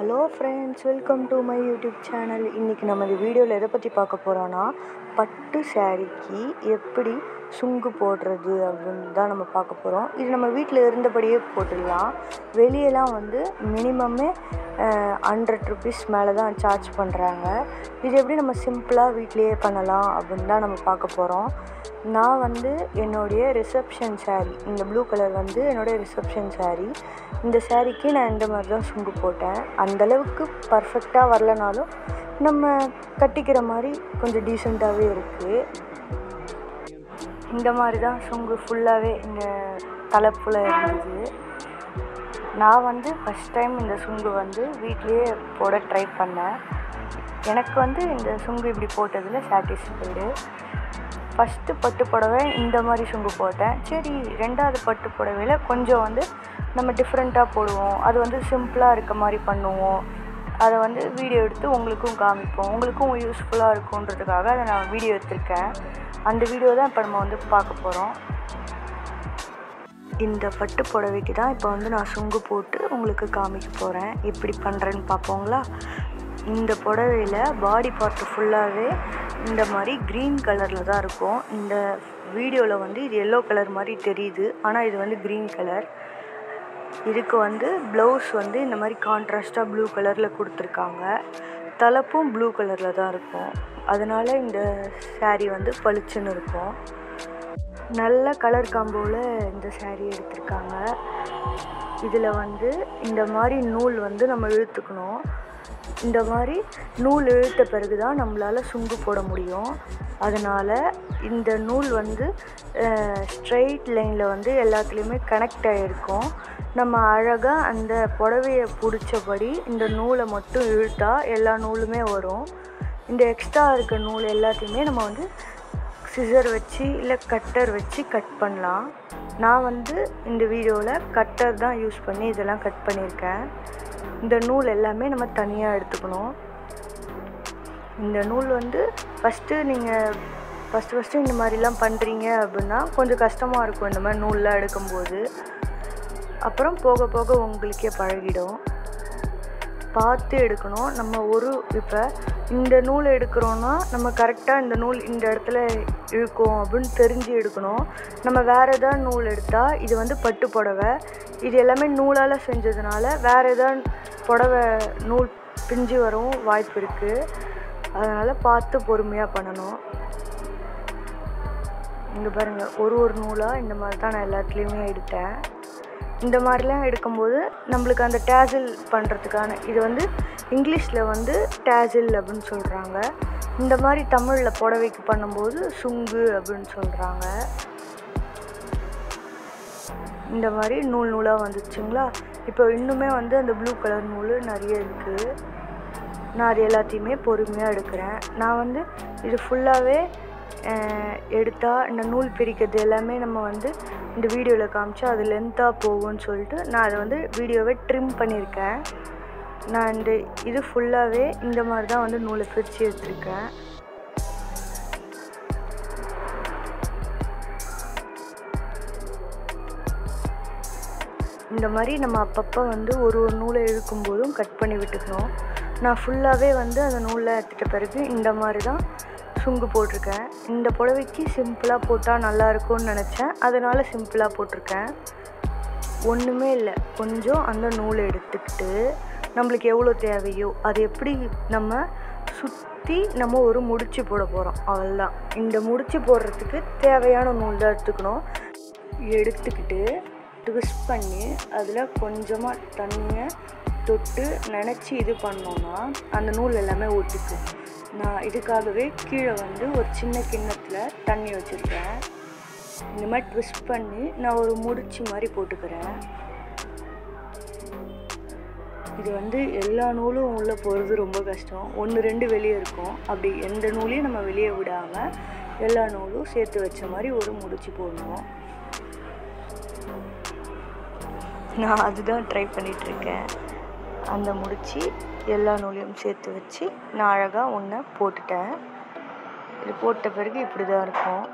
hello friends welcome to my YouTube channel இன்றைக்கி நம்ம இந்த வீடியோவில் எதை பற்றி பார்க்க போகிறோன்னா பட்டு சாரீக்கு எப்படி சுங்கு போடுறது அப்படின்னு தான் நம்ம பார்க்க போகிறோம் இது நம்ம வீட்டில் இருந்தபடியே போட்டுடலாம் வெளியெல்லாம் வந்து மினிமமே ஹண்ட்ரட் ருபீஸ் மேலே தான் சார்ஜ் பண்ணுறாங்க இது எப்படி நம்ம சிம்பிளாக வீட்லேயே பண்ணலாம் அப்படின்னு தான் நம்ம பார்க்க போகிறோம் நான் வந்து என்னுடைய ரிசப்ஷன் saree இந்த ப்ளூ கலர் வந்து என்னுடைய ரிசப்ஷன் saree இந்த சாரீக்கு நான் இந்த மாதிரி தான் சுங்கு போட்டேன் அந்தளவுக்கு பர்ஃபெக்டாக வரலனாலும் நம்ம கட்டிக்கிற மாதிரி கொஞ்சம் டீசெண்டாகவே இருக்குது இந்த மாதிரி தான் சுங்கு ஃபுல்லாகவே இந்த தலைப்புல இருந்தது நான் வந்து ஃபஸ்ட் டைம் இந்த சுங்கு வந்து வீட்லேயே போட ட்ரை பண்ணேன் எனக்கு வந்து இந்த சுங்கு இப்படி போட்டதில் சாட்டிஸ்ஃபைடு ஃபஸ்ட்டு பட்டு புடவை இந்த மாதிரி சுங்கு போட்டேன் சரி ரெண்டாவது பட்டு புடவையில் கொஞ்சம் வந்து நம்ம டிஃப்ரெண்ட்டாக போடுவோம் அது வந்து சிம்பிளாக இருக்க மாதிரி பண்ணுவோம் அதை வந்து வீடியோ எடுத்து உங்களுக்கும் காமிப்போம் உங்களுக்கும் யூஸ்ஃபுல்லாக இருக்குன்றதுக்காக அதை நான் வீடியோ எடுத்திருக்கேன் அந்த வீடியோ தான் இப்போ நம்ம வந்து பார்க்க போகிறோம் இந்த பட்டு புடவைக்கு தான் இப்போ வந்து நான் சுங்கு போட்டு உங்களுக்கு காமிக்க போகிறேன் எப்படி பண்ணுறேன்னு பார்ப்போங்களா இந்த புடவையில் பாடி பார்ட்டு ஃபுல்லாகவே இந்த மாதிரி க்ரீன் கலரில் தான் இருக்கும் இந்த வீடியோவில் வந்து இது எல்லோ கலர் மாதிரி தெரியுது ஆனால் இது வந்து க்ரீன் கலர் இதுக்கு வந்து ப்ளவுஸ் வந்து இந்த மாதிரி கான்ட்ராஸ்ட்டாக ப்ளூ கலரில் கொடுத்துருக்காங்க தலைப்பும் ப்ளூ கலரில் தான் இருக்கும் அதனால் இந்த saree வந்து பளிச்சுன்னு இருக்கும் நல்ல கலர் காம்போவில் இந்த saree எடுத்திருக்காங்க இதில் வந்து இந்த மாதிரி நூல் வந்து நம்ம இழுத்துக்கணும் இந்த மாதிரி நூல் இழுத்த பிறகு தான் நம்மளால் சுங்கு போட முடியும் அதனால் இந்த நூல் வந்து ஸ்ட்ரெயிட் லைனில் வந்து எல்லாத்துலேயுமே கனெக்ட் ஆகிருக்கும் நம்ம அழகாக அந்த புடவையை பிடிச்சபடி இந்த நூலை மட்டும் இழுத்தா எல்லா நூலுமே வரும் இந்த எக்ஸ்ட்ரா இருக்க நூல் எல்லாத்தையுமே நம்ம வந்து சிசர் வச்சு இல்லை கட்டர் வச்சு கட் பண்ணலாம் நான் வந்து இந்த வீடியோவில் கட்டர் தான் யூஸ் பண்ணி இதெல்லாம் கட் பண்ணியிருக்கேன் இந்த நூல் எல்லாமே நம்ம தனியாக எடுத்துக்கணும் இந்த நூல் வந்து ஃபஸ்ட்டு நீங்கள் ஃபஸ்ட்டு ஃபஸ்ட்டு இந்த மாதிரிலாம் பண்ணுறீங்க அப்படின்னா கொஞ்சம் கஷ்டமாக இருக்கும் இந்த மாதிரி நூல்லாம் எடுக்கும்போது அப்புறம் போக போக உங்களுக்கே பழகிடும் பார்த்து எடுக்கணும் நம்ம ஒரு இப்போ இந்த நூல் எடுக்கிறோன்னா நம்ம கரெக்டாக இந்த நூல் இந்த இடத்துல இழுக்கும் அப்படின்னு தெரிஞ்சு எடுக்கணும் நம்ம வேறு எதாவது நூல் எடுத்தால் இது வந்து பட்டு புடவை இது எல்லாமே நூலால் செஞ்சதுனால வேறு எதாவது புடவை நூல் பிஞ்சு வரவும் வாய்ப்பு இருக்குது அதனால் பார்த்து பொறுமையாக பண்ணணும் இங்கே பாருங்கள் ஒரு ஒரு நூலாக இந்த மாதிரி தான் நான் எல்லாத்துலேயுமே எடுத்தேன் இந்த மாதிரிலாம் எடுக்கும்போது நம்மளுக்கு அந்த டேசில் பண்ணுறதுக்கான இது வந்து இங்கிலீஷில் வந்து டேசில் அப்படின்னு சொல்கிறாங்க இந்த மாதிரி தமிழில் புடவைக்கு பண்ணும்போது சுங்கு அப்படின்னு சொல்கிறாங்க இந்த மாதிரி நூல் நூலாக வந்துச்சுங்களா இப்போ இன்னுமே வந்து அந்த ப்ளூ கலர் நூல் நிறைய இருக்குது நான் அது எல்லாத்தையுமே பொறுமையாக எடுக்கிறேன் நான் வந்து இது ஃபுல்லாகவே எடுத்தால் இந்த நூல் பிரிக்கிறது எல்லாமே நம்ம வந்து இந்த வீடியோவில் காமிச்சா அது லென்த்தாக போகும்னு சொல்லிட்டு நான் அதை வந்து வீடியோவை ட்ரிம் பண்ணியிருக்கேன் நான் இந்த இது ஃபுல்லாகவே இந்த மாதிரி தான் வந்து நூலை பிரித்து எடுத்திருக்கேன் இந்த மாதிரி நம்ம அப்பப்போ வந்து ஒரு ஒரு நூலை இழுக்கும்போதும் கட் பண்ணி விட்டுக்கணும் நான் ஃபுல்லாகவே வந்து அந்த நூலில் எடுத்துட்ட பிறகு இந்த மாதிரி தான் சுங்கு போட்டிருக்கேன் இந்த புடவைக்கு சிம்பிளாக போட்டால் நல்லா இருக்கும்னு நினச்சேன் அதனால் சிம்பிளாக போட்டிருக்கேன் ஒன்றுமே இல்லை கொஞ்சம் அந்த நூலை எடுத்துக்கிட்டு நம்மளுக்கு எவ்வளோ தேவையோ அது எப்படி நம்ம சுற்றி நம்ம ஒரு முடிச்சு போட போகிறோம் அவ்வளோதான் இந்த முடிச்சு போடுறதுக்கு தேவையான நூல் தான் எடுத்துக்கணும் எடுத்துக்கிட்டு ட்விஸ்ட் பண்ணி அதில் கொஞ்சமாக தண்ணியை தொட்டு நினச்சி இது பண்ணோன்னா அந்த நூல் எல்லாமே ஒட்டிக்கும் நான் இதுக்காகவே கீழே வந்து ஒரு சின்ன கிண்ணத்தில் தண்ணி வச்சுருக்கேன் இந்த மாதிரி ட்விஸ்ட் பண்ணி நான் ஒரு முடிச்சு மாதிரி போட்டுக்கிறேன் இது வந்து எல்லா நூலும் உள்ளே போகிறது ரொம்ப கஷ்டம் ஒன்று ரெண்டு வெளியே இருக்கும் அப்படி எந்த நூலையும் நம்ம வெளியே விடாமல் எல்லா நூலும் சேர்த்து வச்ச மாதிரி ஒரு முடிச்சு போடணும் நான் அதுதான் ட்ரை பண்ணிகிட்ருக்கேன் அந்த முடிச்சு எல்லா நூலையும் சேர்த்து வச்சு நான் அழகாக ஒன்றை போட்டுட்டேன் இது போட்ட பிறகு இப்படி தான் இருக்கும்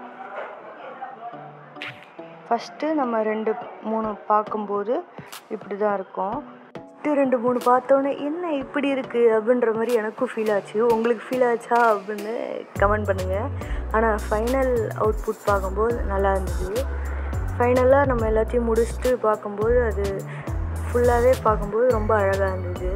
ஃபஸ்ட்டு நம்ம ரெண்டு மூணு பார்க்கும்போது இப்படி தான் இருக்கும் ஃபஸ்ட்டு ரெண்டு மூணு பார்த்தோன்னே என்ன இப்படி இருக்குது அப்படின்ற மாதிரி எனக்கும் ஃபீல் ஆச்சு உங்களுக்கு ஃபீல் ஆச்சா அப்படின்னு கமெண்ட் பண்ணுங்கள் ஆனால் ஃபைனல் அவுட்புட் பார்க்கும்போது நல்லா இருந்தது ஃபைனலாக நம்ம எல்லாத்தையும் முடிச்சுட்டு பார்க்கும்போது அது ஃபுல்லாகவே பார்க்கும்போது ரொம்ப அழகாக இருந்தது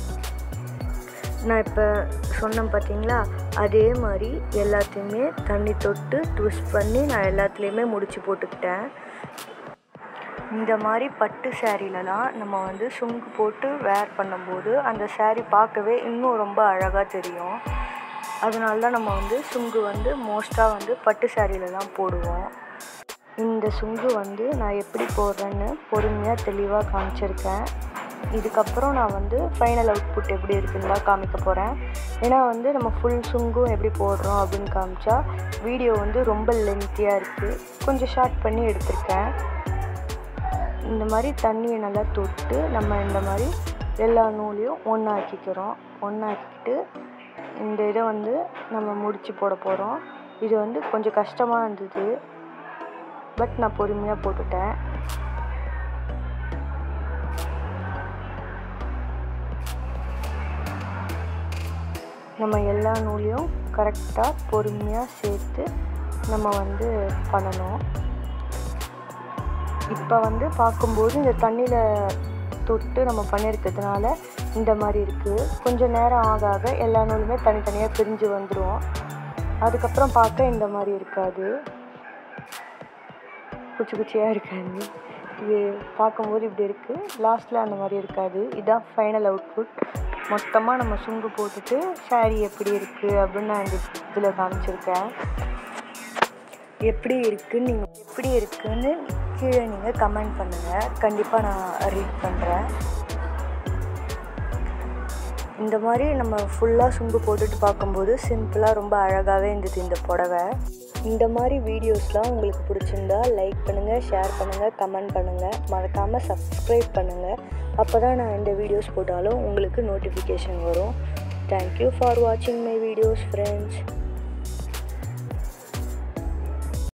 நான் இப்போ சொன்னேன் பார்த்தீங்களா அதே மாதிரி எல்லாத்தையுமே தண்ணி தொட்டு ட்விஸ்ட் பண்ணி நான் எல்லாத்துலேயுமே முடிச்சு போட்டுக்கிட்டேன் இந்த மாதிரி பட்டு சேரீலலாம் நம்ம வந்து சுங்கு போட்டு வேர் பண்ணும்போது அந்த சேரீ பார்க்கவே இன்னும் ரொம்ப அழகாக தெரியும் அதனால தான் நம்ம வந்து சுங்கு வந்து மோஸ்ட்டாக வந்து பட்டு சேரீல தான் போடுவோம் இந்த சுங்கு வந்து நான் எப்படி போடுறேன்னு பொறுமையாக தெளிவாக காமிச்சிருக்கேன் இதுக்கப்புறம் நான் வந்து ஃபைனல் அவுட்புட் எப்படி இருக்குன்னு தான் காமிக்க போகிறேன் ஏன்னா வந்து நம்ம ஃபுல் சுங்கும் எப்படி போடுறோம் அப்படின்னு காமிச்சா வீடியோ வந்து ரொம்ப லென்த்தியாக இருக்குது கொஞ்சம் ஷார்ட் பண்ணி எடுத்திருக்கேன் இந்த மாதிரி தண்ணியை நல்லா தொட்டு நம்ம இந்த மாதிரி எல்லா நூலையும் ஒன்றாக்கிக்கிறோம் ஒன்றாக்கிட்டு இந்த இதை வந்து நம்ம முடிச்சு போட போகிறோம் இது வந்து கொஞ்சம் கஷ்டமாக இருந்தது பட் நான் பொறுமையாக போட்டுட்டேன் நம்ம எல்லா நூலையும் கரெக்டாக பொறுமையாக சேர்த்து நம்ம வந்து பண்ணணும் இப்போ வந்து பார்க்கும்போது இந்த தண்ணியில் தொட்டு நம்ம பண்ணியிருக்கிறதுனால இந்த மாதிரி இருக்குது கொஞ்சம் நேரம் ஆக ஆக எல்லா நூலுமே தனித்தனியாக பிரிஞ்சு வந்துடும் அதுக்கப்புறம் பார்க்க இந்த மாதிரி இருக்காது குச்சி குச்சியாக இருக்காது இது பார்க்கும்போது இப்படி இருக்குது லாஸ்ட்டில் அந்த மாதிரி இருக்காது இதுதான் ஃபைனல் அவுட்புட் மொத்தமாக நம்ம சுங்கு போட்டுட்டு சாரீ எப்படி இருக்குது அப்படின்னு நான் இந்த இதில் காமிச்சிருக்கேன் எப்படி இருக்குன்னு நீங்கள் எப்படி இருக்குன்னு கீழே நீங்கள் கமெண்ட் பண்ணுங்கள் கண்டிப்பாக நான் ரீட் பண்ணுறேன் இந்த மாதிரி நம்ம ஃபுல்லாக சுங்கு போட்டுட்டு பார்க்கும்போது சிம்பிளாக ரொம்ப அழகாகவே இருந்தது இந்த புடவை இந்த மாதிரி வீடியோஸ்லாம் உங்களுக்கு பிடிச்சிருந்தா லைக் பண்ணுங்கள் ஷேர் பண்ணுங்கள் கமெண்ட் பண்ணுங்கள் மறக்காமல் சப்ஸ்கிரைப் பண்ணுங்கள் அப்போ தான் நான் இந்த வீடியோஸ் போட்டாலும் உங்களுக்கு நோட்டிஃபிகேஷன் வரும் தேங்க்யூ ஃபார் வாட்சிங் மை வீடியோஸ் ஃப்ரெண்ட்ஸ்